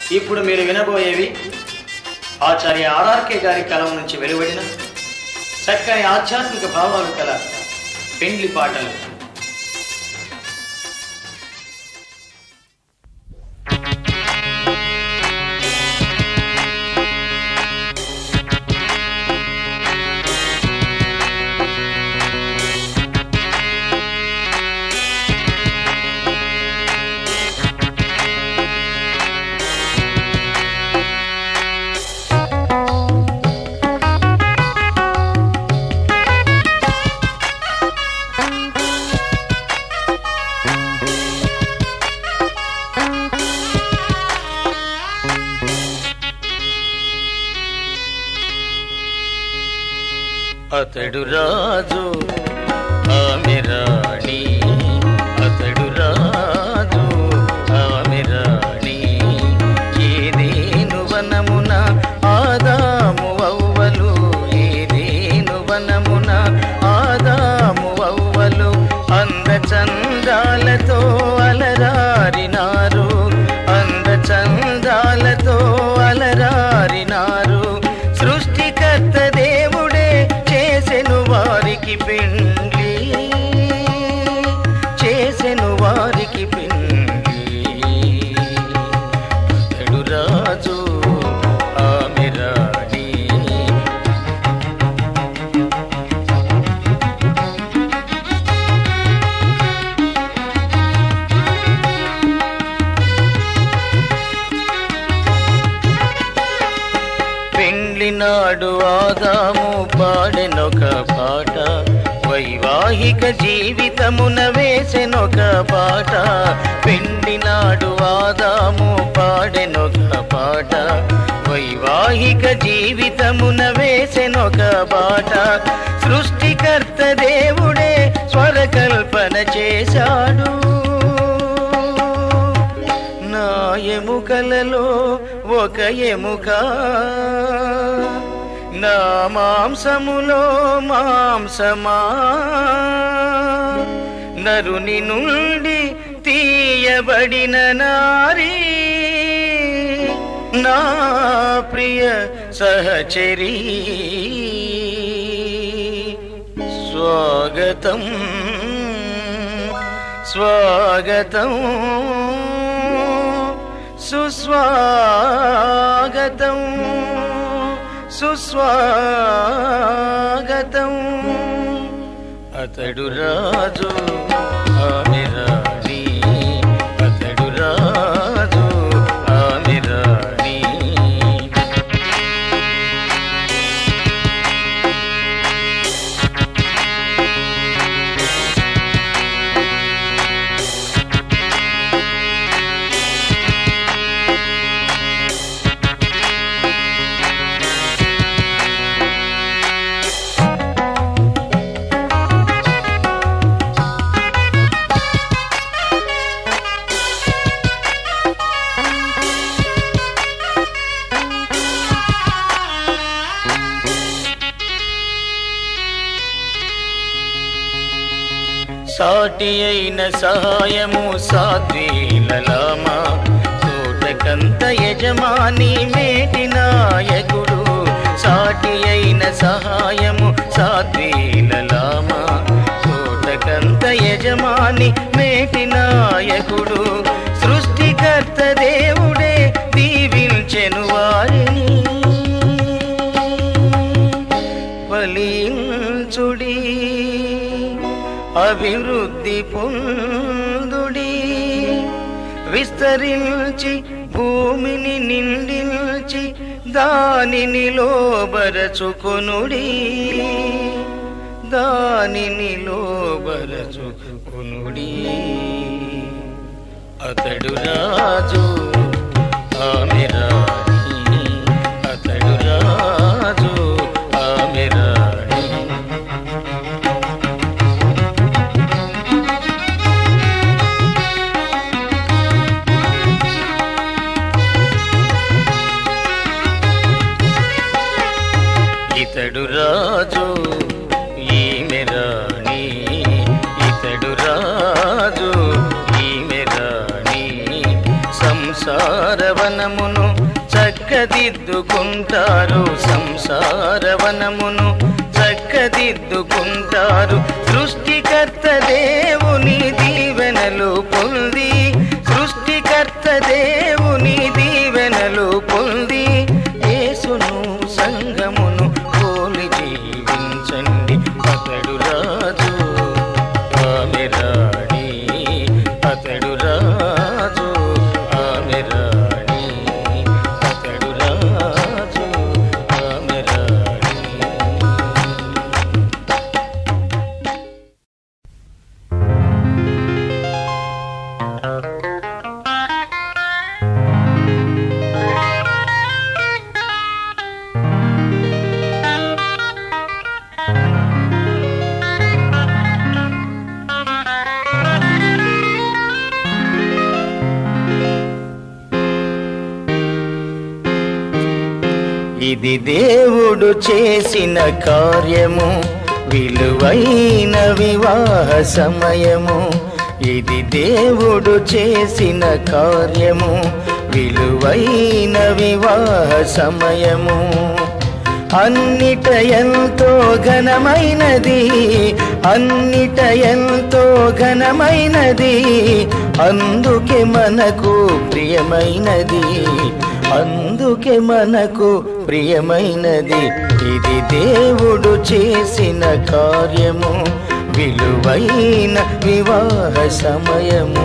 ఇప్పుడు మీరు వినబోయేవి ఆచార్య ఆర్ఆర్కే గారి కలం నుంచి వెలువడిన చక్కని ఆధ్యాత్మిక భావాలు కల పెండ్లి పాటలు అతడు రాజు ఆమె రాణి అతడు రాజు ఆమె రాణి ఏదేను వనమున ఆదాము అవ్వలు ఏదేను వనమున ఆదాము అవ్వలు అంద చందాలతో అలరారినారు అంద చందాలతో అలరారినారు సృష్టికర్త దేవుడే చేసెను వారికి పెండ్లి చేసెను వారికి పెండ్లి అతడు రాజు ఆమె రాణి పెండ్లి నాడు ఆదాము పాడెనొక పాట వైవాహిక జీవితమున వేసెనొక పాట పెండ్లి నాడు ఆదాము పాడెనొక పాట వైవాహిక జీవితమున వేసెనొక పాట సృష్టికర్త దేవుడే స్వరకల్పన చేశాడు నా ఎముకలలో ఒక ఎముక నా మాంసములో మాంసమా నరుని నుండి తీయబడిన నారీ నా ప్రియ సహచరీ స్వాగతం స్వాగతం సుస్వాగతం సుస్వాగతం అతడు రాజు ఆమె రాణి అతడు రాజు ఆమె రాణి సాటి అయిన సహాయము సాధ్వీలలామా తోటకంత యజమాని మేటి నాయకుడు సాటి అయిన సహాయము సాధ్వీలలామా తోటకంత యజమాని మేటి నాయకుడు సృష్టికర్త దేవుడే దీవించెను వారిని ఫలించుడి అభివృద్ధి పొందుడి విస్తరించి భూమిని నిండిల్చి దానిని లోబరచుకొనుడి దానిని లోబరచుకొనుడి అతడు రాజు ఆమె రాణి అతడు రాజు ఆమె రాణి ఇతడు రాజు ఈమె రాణి ఇతడు రాజు ఈమె రాణి సంస సంసారవనమును చక్కదిద్దుకుంటారు సంసారవనమును చక్కదిద్దుకుంటారు సృష్టికర్త దేవుని దీవెనలు పొంది సృష్టికర్త దేవుని దీవెనలు పొంది యేసును సంగమును పోలి జీవించండి అతడు రాజు ఆమె రాణి అతడు రాజు ఆమె రాణి అతడు రాజు ఆమె రాణి ఇది దేవుడు చేసిన కార్యము విలువైన వివాహ సమయము ఇది దేవుడు చేసిన కార్యము విలువైన వివాహ సమయము అన్నిట ఎంతో ఘనమైనది అన్నిట ఎంతో ఘనమైనది అందుకే మనకు ప్రియమైనది అందుకే మనకు ప్రియమైనది ఇది దేవుడు చేసిన కార్యము విలువైన వివాహ సమయము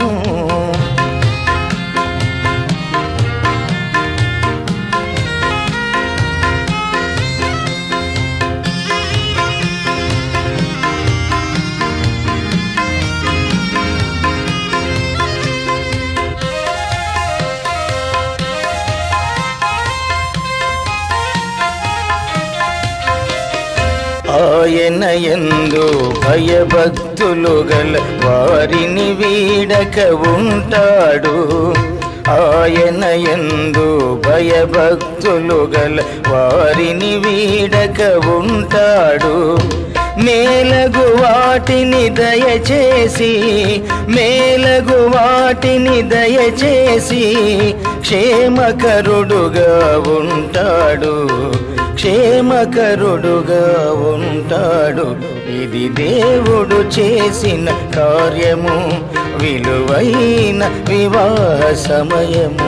ఆయన ఎందు భయభక్తులు గల వారిని వీడక ఉంటాడు ఆయన ఎందు భయభక్తులు గల వారిని వీడక ఉంటాడు మేలగు వాటిని దయచేసి మేలగు వాటిని దయచేసి క్షేమకరుడుగా ఉంటాడు క్షేమకరుడుగా ఉంటాడు ఇది దేవుడు చేసిన కార్యము విలువైన వివాహ సమయము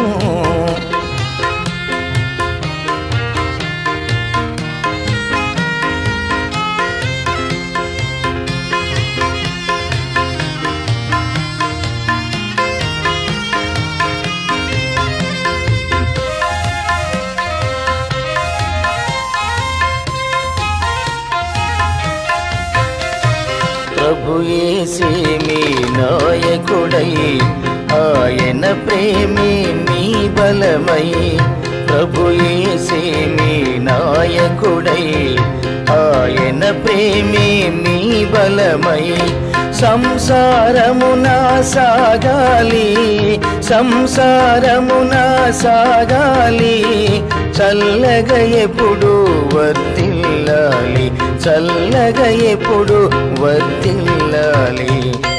ప్రభు యేసే మీ నాయకుడై ఆయన ప్రేమే మీ బలమై ప్రభు యేసే మీ నాయకుడై ఆయన ప్రేమే మీ బలమై సంసారమున సాగాలి సంసారమున సాగాలి చల్లగా ఎప్పుడు వర్తిల్లాలి చల్లగా ఎప్పుడు వర్తిల్లాలి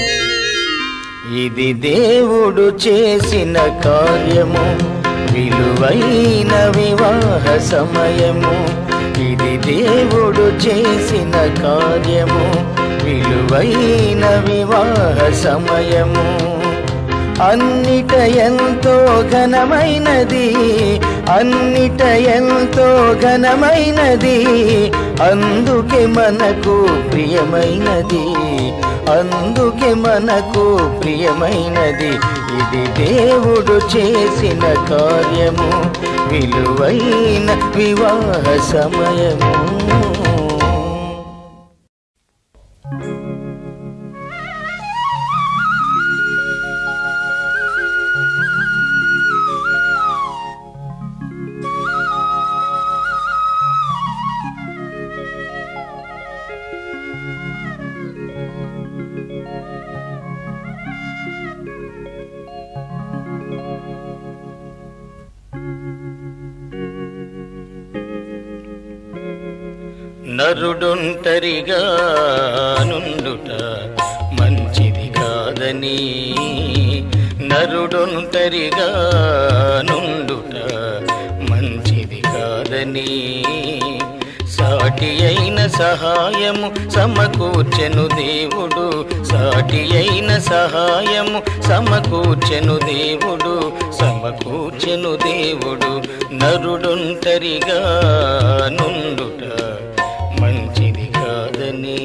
ఇది దేవుడు చేసిన కార్యము విలువైన వివాహ సమయము ఇది దేవుడు చేసిన కార్యము విలువైన వివాహ సమయము అన్నిట ఎంతో ఘనమైనది అన్నిట ఎంతో ఘనమైనది అందుకే మనకు ప్రియమైనది అందుకే మనకు ప్రియమైనది ఇది దేవుడు చేసిన కార్యము విలువైన వివాహ సమయము నరుడొంటరిగా నుండుట మంచిది కాదని నరుడొంటరిగా నుండుట మంచిది కాదని సాటి అయిన సహాయము సమకూర్చెను దేవుడు సాటి అయిన సహాయము సమకూర్చెను దేవుడు సమకూర్చెను దేవుడు నరుడొంటరిగా నుండుట మంచిది కాదని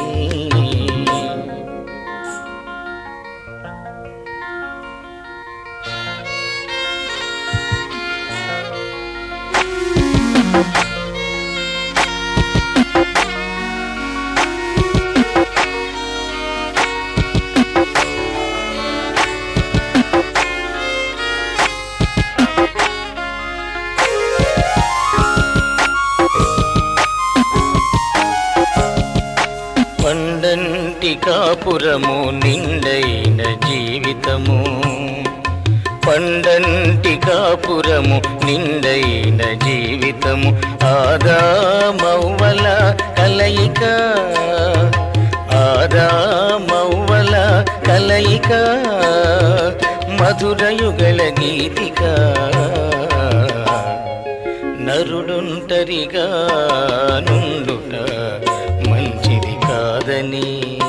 పండంటి కాపురము నిండైన జీవితము పండంటి కాపురము నిండైన జీవితము ఆదామవ్వల కలయిక ఆదామవ్వల కలయిక మధురయుగల గీతిక నరుడుంటరిగా నుండుట మంచిది కాదని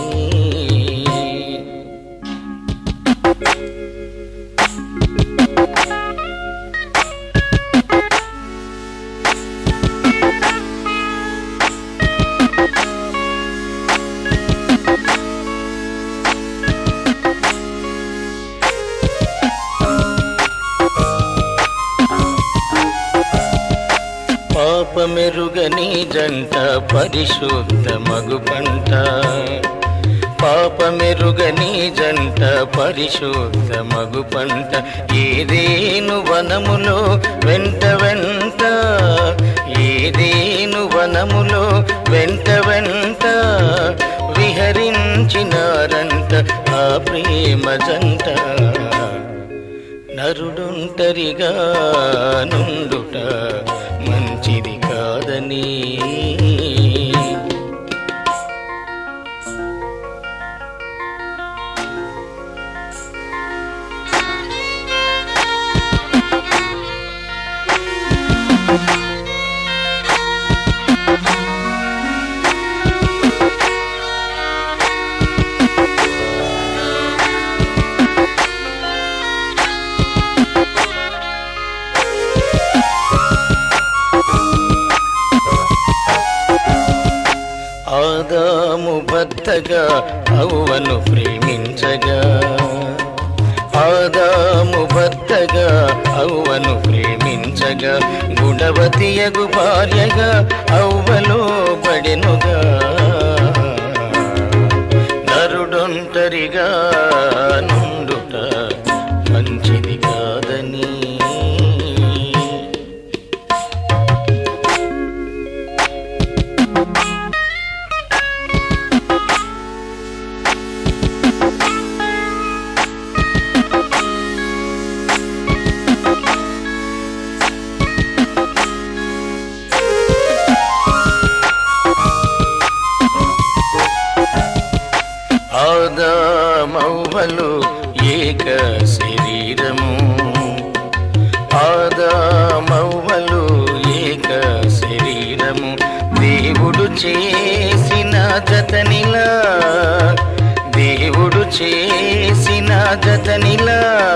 పాపమెరుగని జంట పరిశుద్ధ మగు పంట పాపమెరుగని జంట పరిశుద్ధ మగు పంట ఏదేను వనములో వెంట వెంట ఏదేను వనములో వెంట వెంట విహరించినారంట ఆ ప్రేమ జంట నరుడుంటరిగా నుండుట మంచిది కాదని ఆదాము భర్తగా అవ్వను ప్రేమించగా ఆదాము భర్తగా అవ్వను ప్రేమించగా గుణవతియగు భార్యగా అవ్వలో పడెనుగా నరుడొంటరిగా నుండుట మంచిది కాదని ఆదామవ్వలు ఏక శరీరము ఆదామవ్వలు ఏక శరీరము దేవుడు చేసిన జతనిలా దేవుడు చేసిన జతనిలా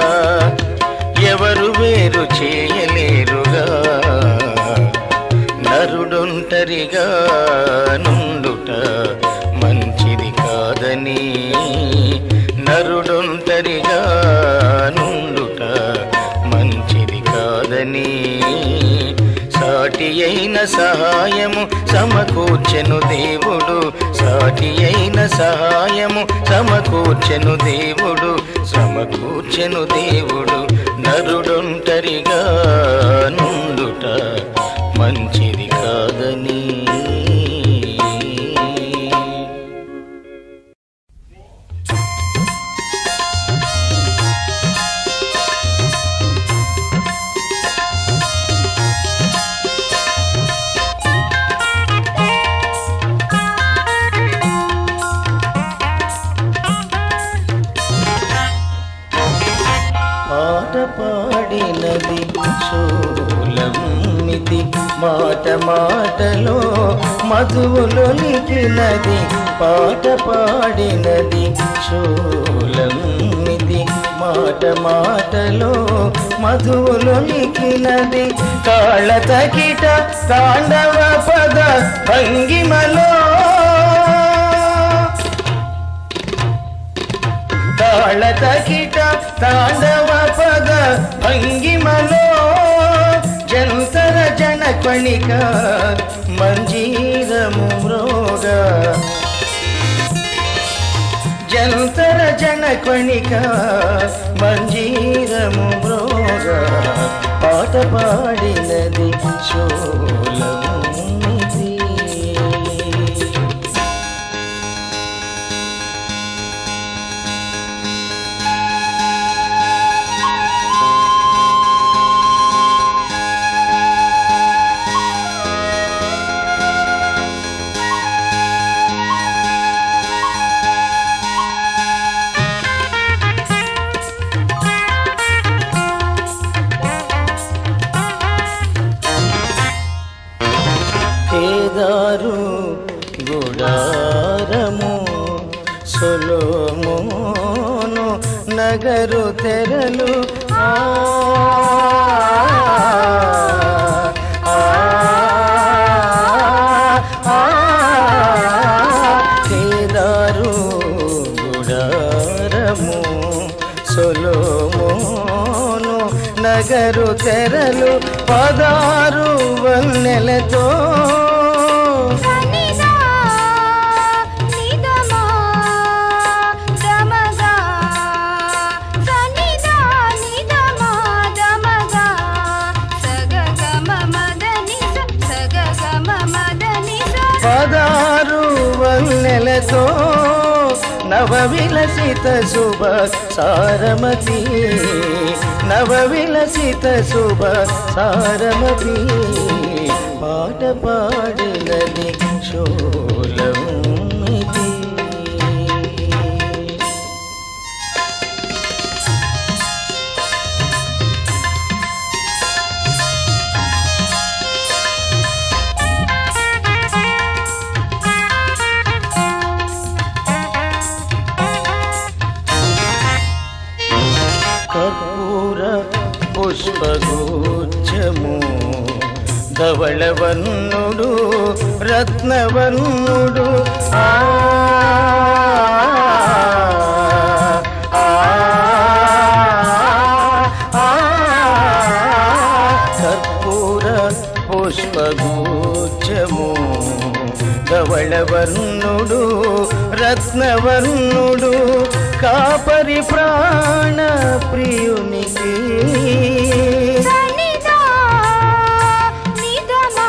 ఎవరు వేరు చేయలేరుగా నరుడొంటరిగా నుండుట మంచిది కాదని నరుడొంటరిగా నుండుట మంచిది కాదని సాటి అయిన సహాయము సమకూర్చెను దేవుడు సాటి అయిన సహాయము సమకూర్చెను దేవుడు సమకూర్చెను దేవుడు నరుడొంటరిగా నుండుట మంచిది కాదని పాట పాడినది శూలమిది మాట మాటలో మధువులొలికినది పాట పాడినది శూలమిది మాట మాటలో మధువులొలికినది కాళ్ళ తకిట తాండవ పద భంగిమలో తాళ తకిట తాండవ పద భంగిమలో జంతర జనకణిక మంజీరము మృగ జంతర జనకణిక మంజీరము మృగ పాట పాడినది శోలమునిది కేదారు గుడారము సొలోమోను నగరు తెరలు ఆ, ఆ, ఆ, కేదారు గుడారము సొలోమోను నగరు తెరలు పదారు వన్నెలతో సనిదా నిదమా దమగా సనిదా నిదమా దమగా సగగమ మదని సగగమ మదని పదారు వన్నెలతో నవ విలసిత శుభ సారమతి నవ విలసిత శుభ సారమతి పాట పాడినది శోలమిది కర్పూర పుష్పగోచ్చము ధవళవన్నుడు రత్నవన్నుడు ఆ, ఆ, ఆ, కర్పూర పుష్పగోచ్చము ధవళవర్ణుడు రత్నవర్ణుడు కాపరి ప్రాణ ప్రియునికి సనిదా నిదమా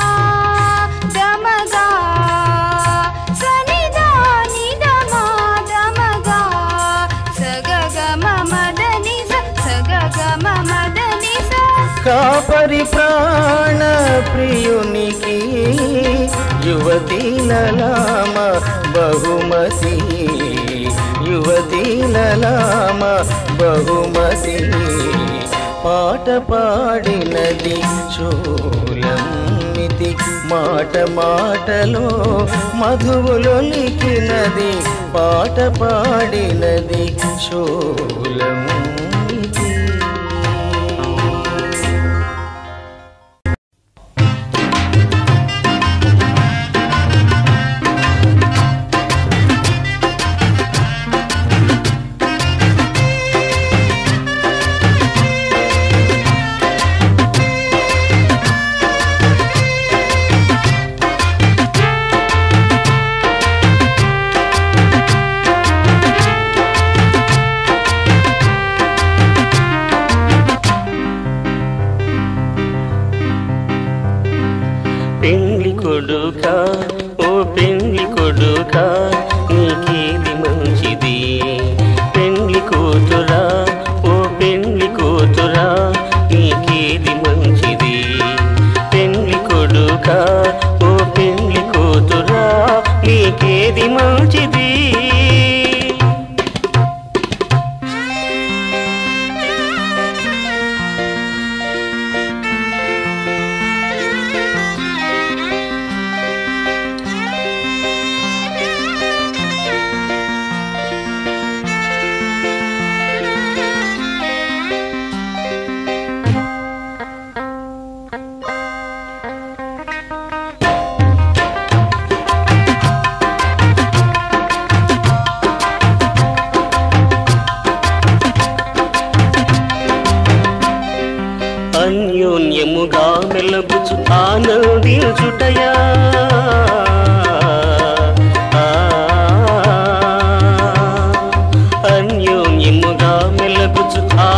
దమగా సనిదా నిదమా దమగా సగగమ మదని సగగమ మదని కాపరి ప్రాణ ప్రియునికి యువతీలలామ బహుమతి యువతీలలామ బహుమతి పాట పాడినది శూలమితి మాట మాటలో మధువులొలికినది పాట పాడినది శూలమితి పెండ్లి కొడుక ఓ పెండ్లి కొడుక నీకేది మంచిది పెండ్లి కూతురా ఓ పెండ్లి కూతురా నీకేది మంచిది పెండ్లి కొడుక ఓ పెండ్లి కూతురా నీకేది మంచిది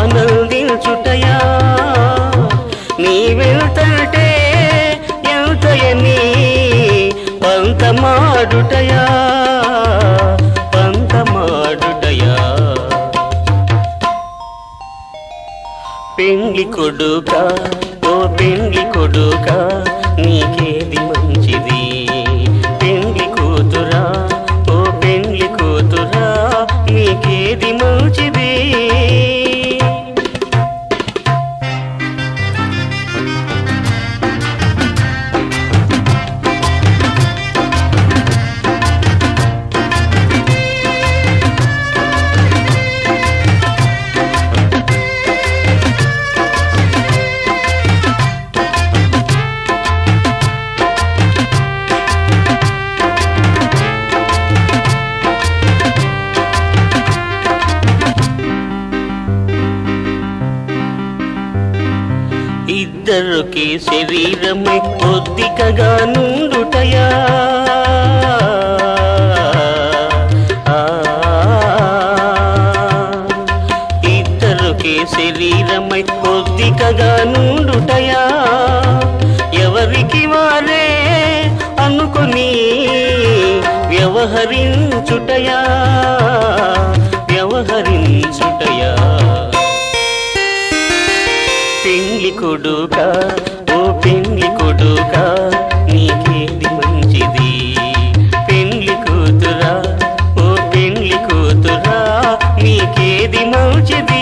ఆనందించుటయా నీ వెళ్తంటే ఎంతయని పంతమాడుటయా పంతమాడుటయా పెండ్లి కొడుక ఓ పెండ్లి కొడుక నీకేది మంచిది పెండ్లి కూతురా ఓ పెండ్లి కూతురా నీకేది మంచిది ఇద్దరికి శరీరమై కొద్దికగా నుండుటయా ఆ, ఇద్దరికి శరీరమై కొద్దికగా నుండుటయా ఎవరికి వారే అనుకుని వ్యవహరించుటయా వ్యవహరించుటయా పెండ్లి కొడుక ఓ పెండ్లి కొడుక నీకేది మంచిది పెండ్లి కూతురా ఓ పెండ్లి కూతురా నీకేది మంచిది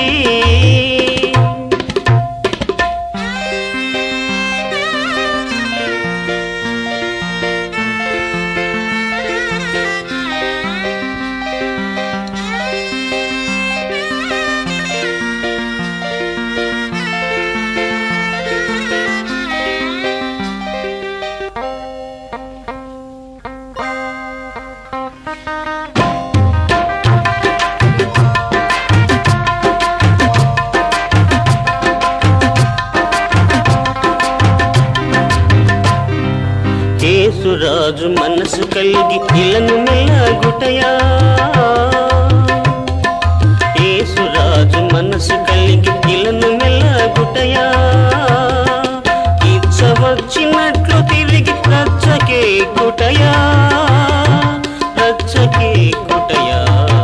యేసురాజు మనసు కలిగి ఇలను మెల్లగుటయా యేసురాజు మనసు కలిగి ఇలను మెల్లగుటయా ఇచ్చ వచ్చినట్లు తిరిగి రచ్చకే కుటయా రచ్చకే కుటయా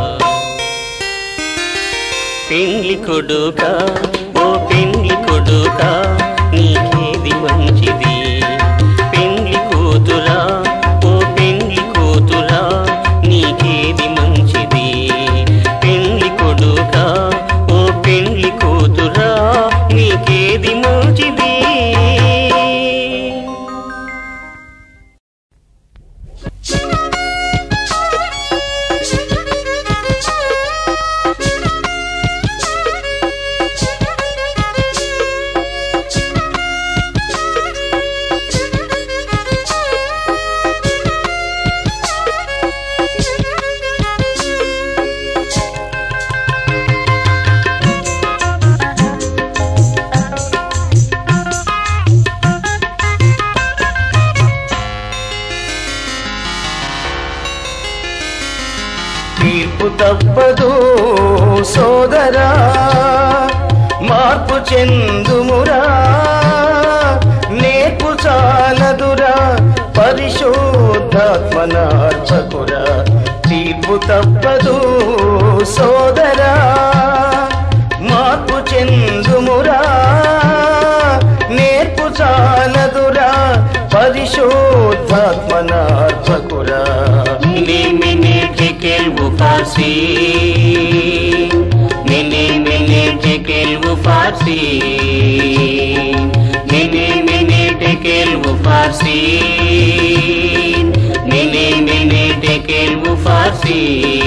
పెండ్లి కొడుక ఓ పెండ్లి కొడుక నీకేది మంచిది పెండ్లి కూతురా ఓ పెండ్లి కూతురా నీకేది మంచిది పెండ్లి కొడుక ఓ పెండ్లి కూతురా నీకేది మంచిది తీర్పు తప్పదు సోదరా మార్పు చెందుమురా నేర్పు చాలదురా పరిశోధాత్మనార్చకురా తీర్పు తప్పదు సోదరా మార్పు చెందుమురా నేర్పు చాలదురా పరిశోధాత్మనార్చకురా Mene mene tekel bu farsi Mene mene tekel bu farsi Mene mene tekel bu farsi Mene mene tekel bu farsi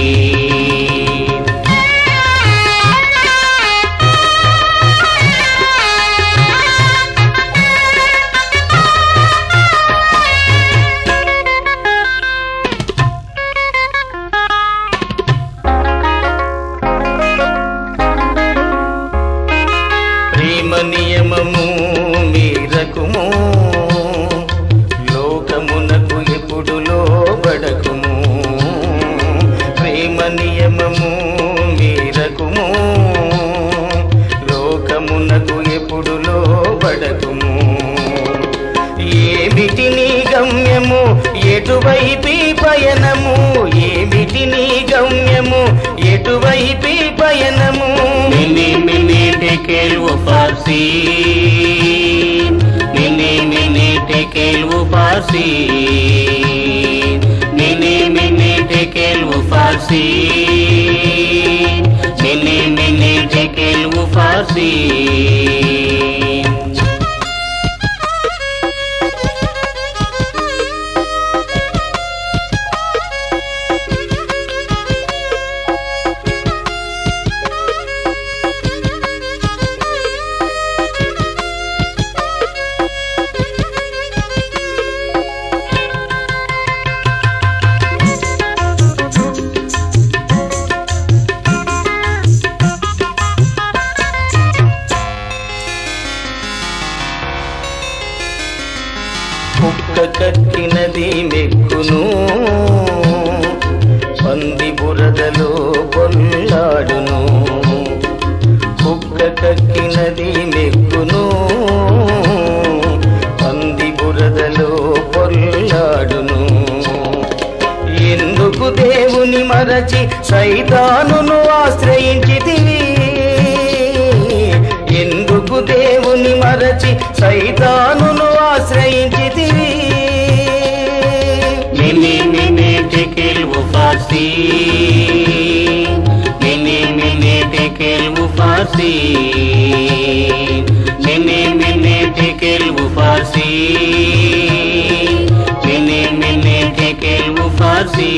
ప్రేమ నియమము మీరకుము లోకమునకు ఎప్పుడు లోబడకుము ప్రేమ నియమము మీరకుము ఎటువైపి పయనము ఏమిటి నీ గమ్యము ఎటువైపి పయనము Mini mini tekel upasi Mini mini tekel upasi Mini mini tekel upasi Mini mini tekel upasi కుక్క కక్కినది మెక్కును పంది బురదలో పొల్లాడును కుక్క కక్కినది మెక్కును పంది బురదలో పొల్లాడును ఎందుకు దేవుని మరచి సైతానును ఆశ్రయించితివి ఎందుకు దేవుని మరచి సైతానును ఆశ్రయించితివి Mini mini tekel upasi Mini mini tekel upasi Mini mini tekel upasi Mini mini tekel upasi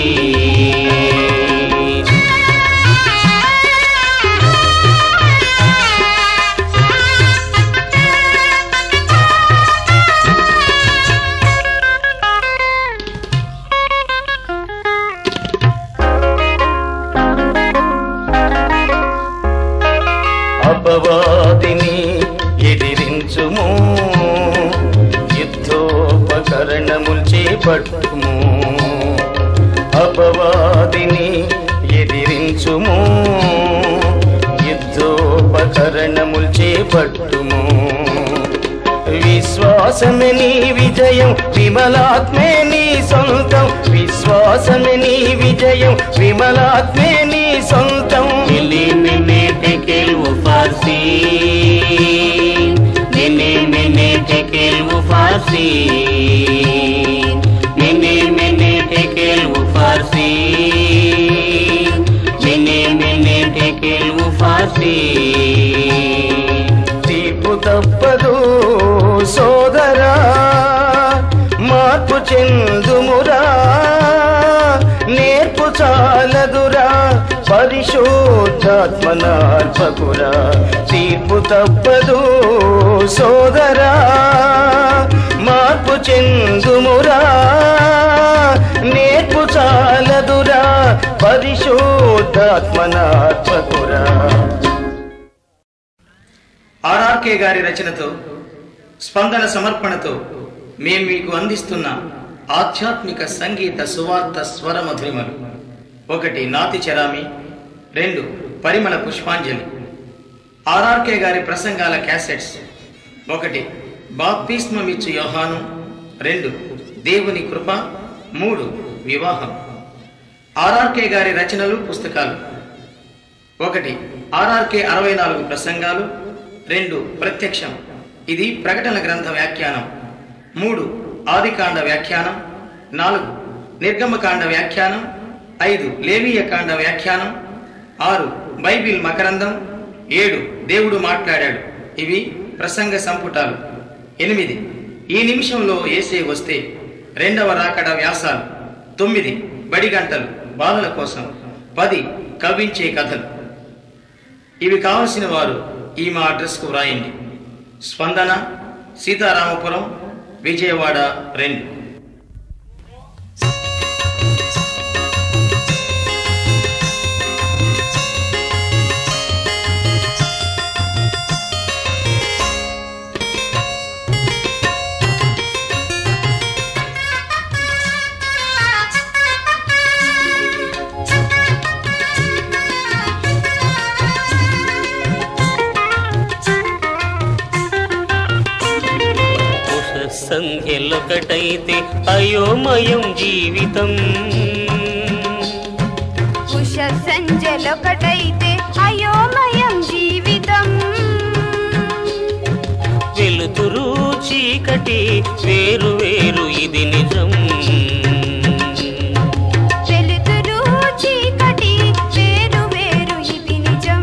అపవాదిని ఎదిరించుము యుద్ధోపకరణములు చేపట్టుము అపవాదిని ఎదిరించుము యుద్ధోపకరణములు చేపట్టుము విశ్వాసమే నీ విజయం విమలాత్మే నీ సొంతం విశ్వాసమే నీ విజయం విమలాత్మే నీ సొంతం Mini mini tekel upasi Mini mini tekel upasi Mini mini tekel upasi Mini mini tekel upasi తీర్పు తప్పదు సోదరా మార్పు చెందుమురా నేర్పు చాలదురా పరిశోధాత్మనార్పకురా తీర్పు తప్పదు సోదరా మార్పు చెందుమురా నేర్పు చాలదురా పరిశోధాత్మనార్పకురా ఆర్ఆర్కే గారి రచనతో స్పందన సమర్పణతో మేము మీకు అందిస్తున్న ఆధ్యాత్మిక సంగీత సువార్త స్వర మధురిమలు ఒకటి నాతి చరామి రెండు పరిమళ పుష్పాంజలి ఆర్ఆర్కే గారి ప్రసంగాల క్యాసెట్స్ ఒకటి బాప్తిస్మమిచ్చు యోహాను రెండు దేవుని కృప మూడు వివాహం ఆర్ఆర్కే గారి రచనలు పుస్తకాలు ఒకటి ఆర్ఆర్కే అరవై నాలుగు ప్రసంగాలు రెండు ప్రత్యక్షం ఇది ప్రకటన గ్రంథ వ్యాఖ్యానం మూడు ఆదికాండ వ్యాఖ్యానం నాలుగు నిర్గమకాండ వ్యాఖ్యానం ఐదు లేవీయ కాండ వ్యాఖ్యానం ఆరు బైబిల్ మకరందం ఏడు దేవుడు మాట్లాడాడు ఇవి ప్రసంగ సంపుటాలు ఎనిమిది ఈ నిమిషంలో ఏసే వస్తే రెండవ రాకడ వ్యాసాలు తొమ్మిది బడి గంటలు బాలల కోసం పది కవ్వించే కథలు ఇవి కావలసిన వారు ఈ మా అడ్రస్కు వ్రాయండి స్పందన సీతారామపురం విజయవాడ రెండు సంఖ్యలొకటైతే అయోమయం జీవితం ఉష సంజలొకటైతే అయోమయం జీవితం వెలుతురు చీకటి వేరు వేరు ఇది నిజం వెలుతురు చీకటి వేరు వేరు ఇది నిజం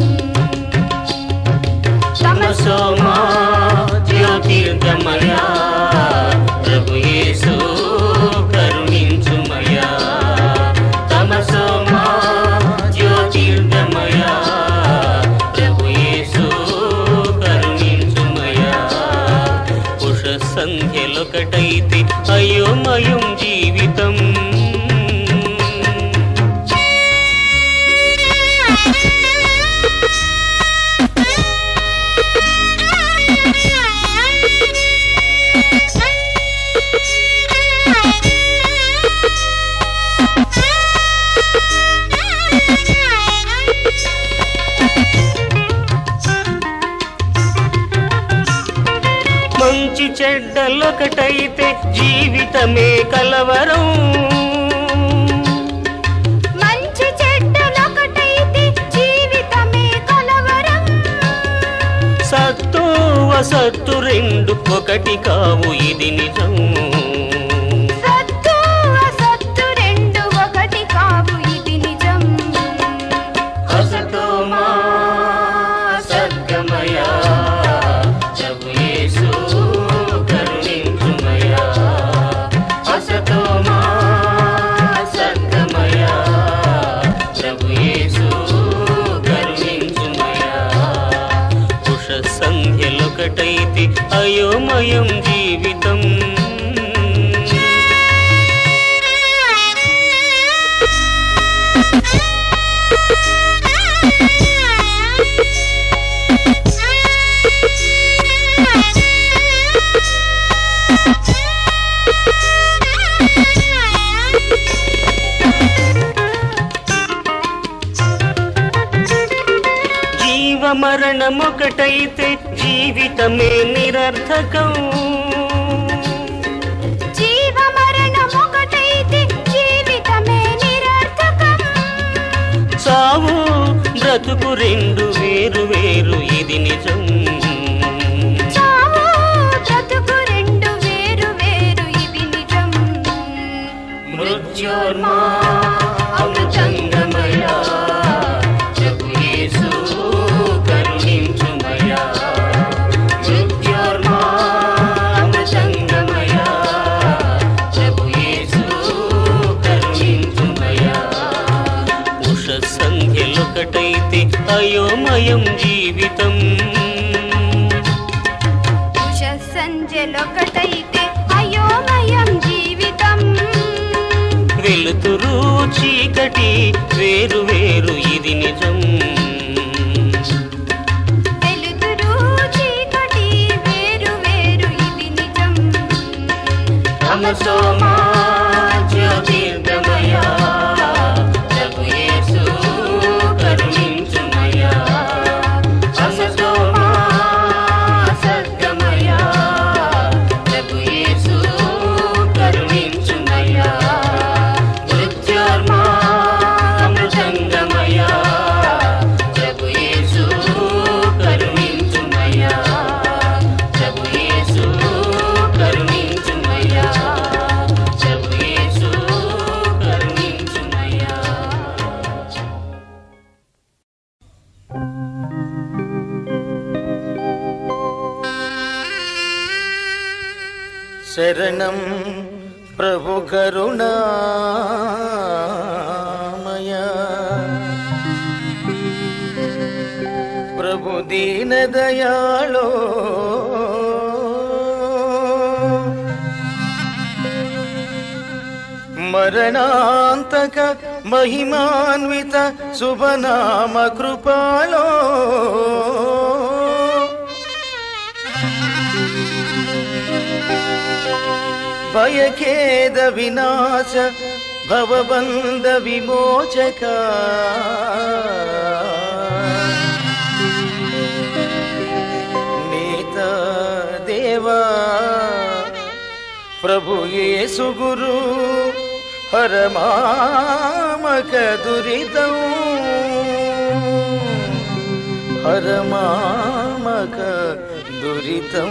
తమసోమా జ్యోతిర్గమయ ప్రభు యేసు కరుణించుమయా తమసోమా జ్యోతిర్గమయ ప్రభు యేసు కరుణించుమయా పురుష సంఖ్యలొకటైతే అయోమయం జీవితం మంచి చెడ్డలొకటైతే జీవితమే కలవరం మంచి చెడ్డలొకటైతే జీవితమే కలవరం సత్తు వసత్తు రెండు ఒకటి కావు ఇది నిజం సత్తు అసత్తు రెండు ఒకటి కావు ఇది నిజం అసతోమా సద్గమయా ప్రభు యేసు కరుణించుమయా అసతోమా సద్గమయా ప్రభు యేసు కరుణించుమయా పురుష సంఖ్యలొకటైతే అయోమయం జీవితం జీవ మరణమొకటైతే జీవితమే నిరర్థకం జీవ మరణమొకటైతే జీవితమే నిరర్థకం సావు బ్రతుకు రెండు వేరు వేరు ఇది నిజం చావు బ్రతుకు రెండు వేరు వేరు ఇది నిజం మృత్యోర్మా అమృతంగమయా ప్రభు యేసు కరుణించుమయా మృత్యోర్మా అమృతంగమయా ప్రభు యేసు కరుణించుమయా ఉష సంఖ్యలొకటైతే అయోమయం జీవితం ఉష సంజలొకటైతే అయోమయం జీవితం వెలుతురు చీకటి వేరు వేరు ఇది నిజం వెలుతురు చీకటి వేరు వేరు ఇది నిజం తమసోమా జ్యోతిర్గమయా ప్రభు యేసు కరుణించుమయా అసతోమా సద్గమయా ప్రభు యేసు కరుణించుమయా మృత్యోర్మా అమృతంగమయా ప్రభు యేసు కరుణించుమయా ప్రభు యేసు కరుణించుమయా ప్రభు యేసు కరుణించుమయా శరణం ప్రభు కరుణామయ ప్రభు దీన దయాళో మరణాంతక మహిమాన్విత శుభనామ కృపాలో భయఖేద వినాశ భవబంధ విమోచక నీత దేవా ప్రభు యేసు గురు హరమామక దురితం హరమామక దురితం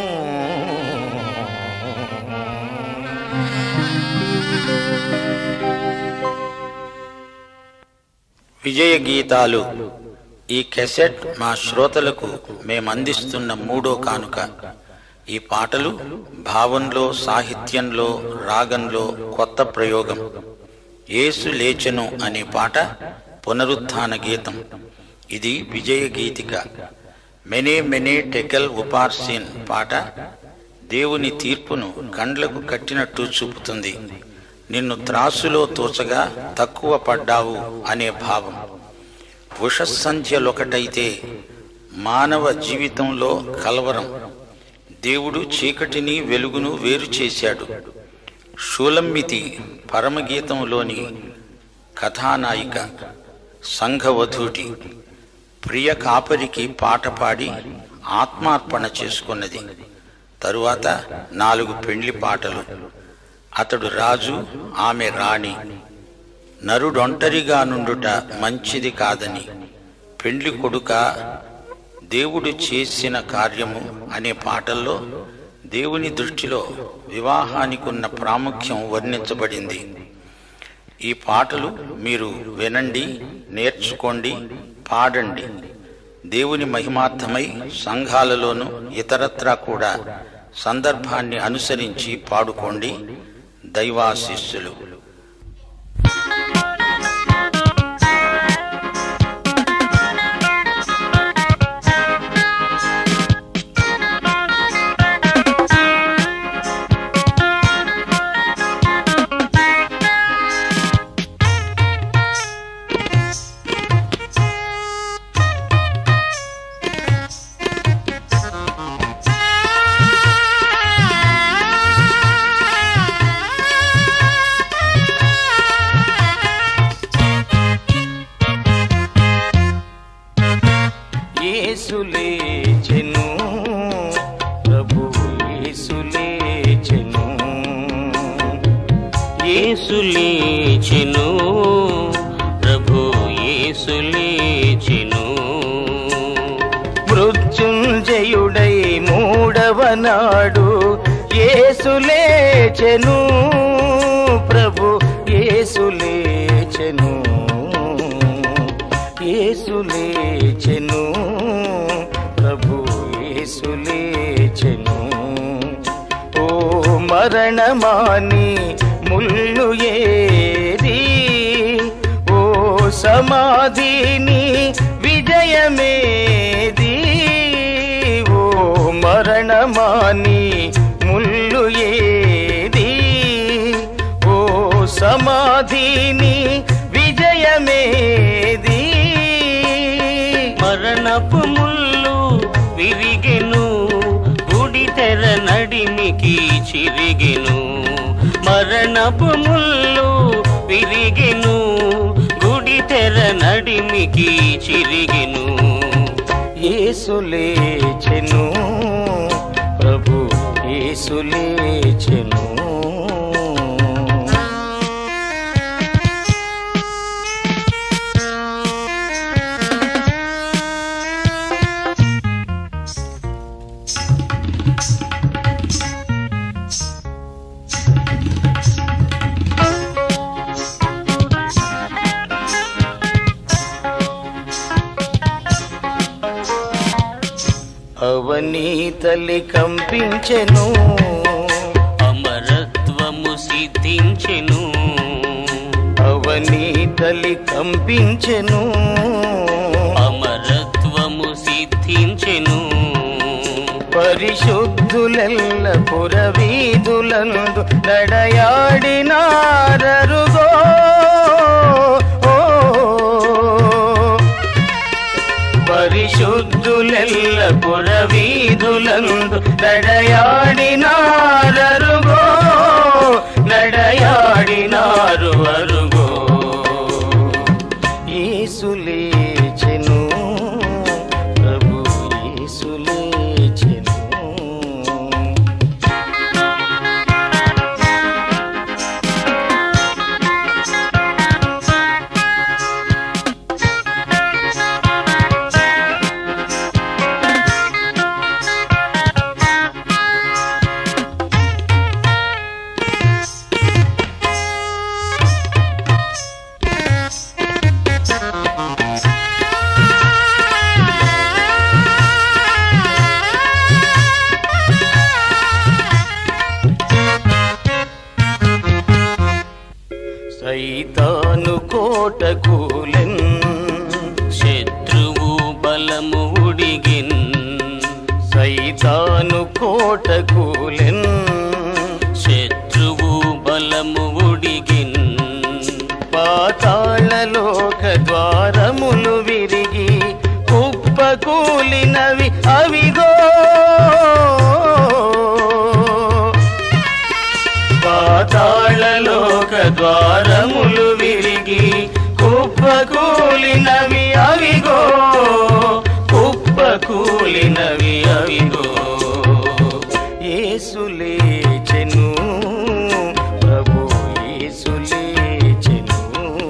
విజయ గీతాలు ఈ కెసెట్ మా శ్రోతలకు మేమందిస్తున్న మూడో కానుక ఈ పాటలు భావంలో సాహిత్యంలో రాగంలో కొత్త ప్రయోగం యేసు లేచెను అనే పాట పునరుత్థాన గీతం ఇది విజయ గీతిక మెనే మెనే టెకల్ ఉపార్సిన్ పాట దేవుని తీర్పును కండ్లకు కట్టినట్టు చూపుతుంది నిన్ను త్రాసులో తోచగా తక్కువ పడ్డావు అనే భావం ఉషస్సంధ్యలొకటైతే మానవ జీవితంలో కలవరం దేవుడు చీకటిని వెలుగును వేరు చేశాడు షూలమ్మితి పరమగీతంలోని కథానాయిక సంఘవధూటి ప్రియ కాపరికి పాట పాడి ఆత్మార్పణ చేసుకున్నది తరువాత నాలుగు పెండ్లి పాటలు అతడు రాజు ఆమె రాణి నరుడొంటరిగా నుండుట మంచిది కాదని పెండ్లి కొడుక దేవుడు చేసిన కార్యము అనే పాటల్లో దేవుని దృష్టిలో వివాహానికున్న ప్రాముఖ్యం వర్ణించబడింది ఈ పాటలు మీరు వినండి నేర్చుకోండి పాడండి దేవుని మహిమార్థమై సంఘాలలోనూ ఇతరత్రా కూడా సందర్భాన్ని అనుసరించి పాడుకోండి దైవాశిస్సులు యేసు లేచెను ప్రభు యేసు లేచెను యేసు లేచెను ప్రభు యేసు లేచెను మృత్యుంజయుడై మూడవ నాడు యేసు లేచెను ప్రభు యేసు లేచెను యేసు లేచెను ప్రభు యేసు లేచెను ఓ మరణమాని ముళ్ళు ఏది ఓ సమాధిని విజయమేది ఓ మరణమాని ముళ్ళు ఏది ఓ సమాధిని విజయమేది మరణపు ముళ్ళు విరిగెను గుడి తెర నడిమికి చిరిగెను మరణపు ముళ్ళు విరిగెను గుడి తెర నడిమికి చిరిగెను యేసు లేచెను ప్రభు యేసు లేచెను అవనీతలి కంపించెను అమరత్వము సిద్ధించెను అవనీతలి కంపించెను అమరత్వము సిద్ధించెను పరిశుద్ధులెల్ల పురవీధులందు నడయాడినారరుగో ఓ, పరిశుద్ధులెల్ల పురవీధులందు నడయాడినారరుగో నడయాడినారు అరుగో యేసు లేచెను ప్రభు యేసు లేచెను కోట కూలెన్ శత్రువు బలము ఉడిగిన్ సైతాను కోట కూలెన్ శత్రువు బలము ఉడిగిన్ పాతాళలోక ద్వారములు విరిగి కుప్పకూలినవి అవిగో పాతాళలోక ద్వారములు విరిగి కుప్పకూలినవి అవిగో కుప్పకూలినవి అవిగో ఏసులేచెను ప్రభు ఏసులేచెను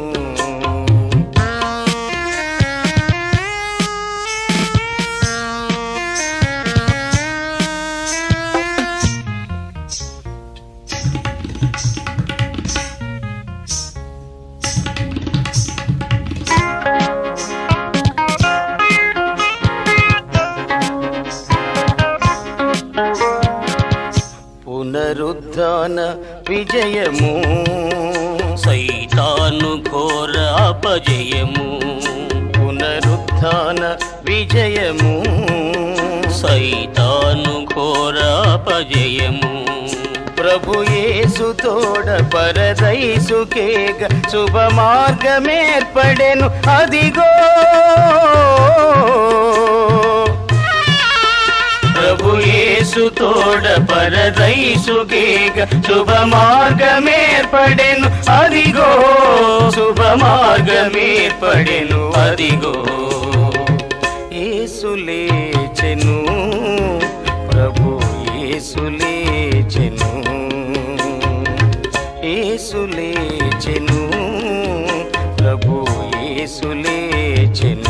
పునరుద్ధాన విజయము సైతాను ఘోర అపజయము పునరుత్థాన విజయము సైతాను ఘోర అపజయము ప్రభు యేసు తోడ పరదైసుకేగ శుభ మార్గమేర్పడెను అదిగో ప్రభు యేసు తోడ పరదైసుకేగ శుభ మార్గమేర్పడెను అదిగో శుభ మార్గమేర్పడెను అదిగో ఏసులేచెను ప్రభు ఏసులేచెను ఏసులేచెను ప్రభు ఏసులేచెను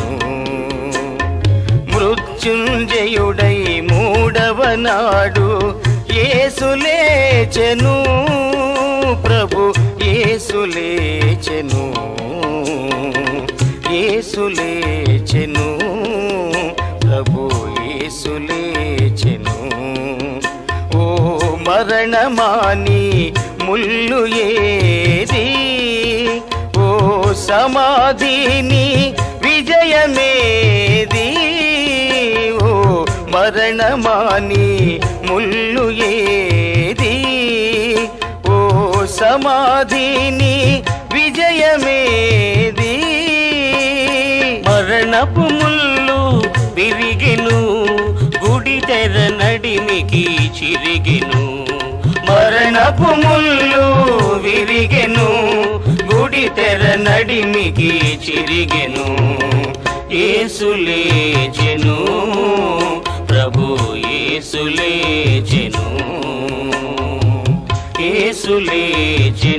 మృత్యుంజయుడై మూడవ నాడు ఏసులేచెను ప్రభు ఏసులేచెను ఏసులేచెను ప్రభు ఏసులేచెను ఓ మరణమాని ముల్లు ఏది ఓ సమాధిని విజయమేది ఓ మరణమాని ముల్లు ఏది ఓ సమాధిని విజయమేది మరణపు ముళ్ళు విరిగెను గుడి తెర నడిమికి చిరిగెను మరణపు ముళ్ళు విరిగెను గుడి తెర నడిమికి చిరిగెను ఏసులేచెను ప్రభు ఏసులేచెను ఏసులేచెను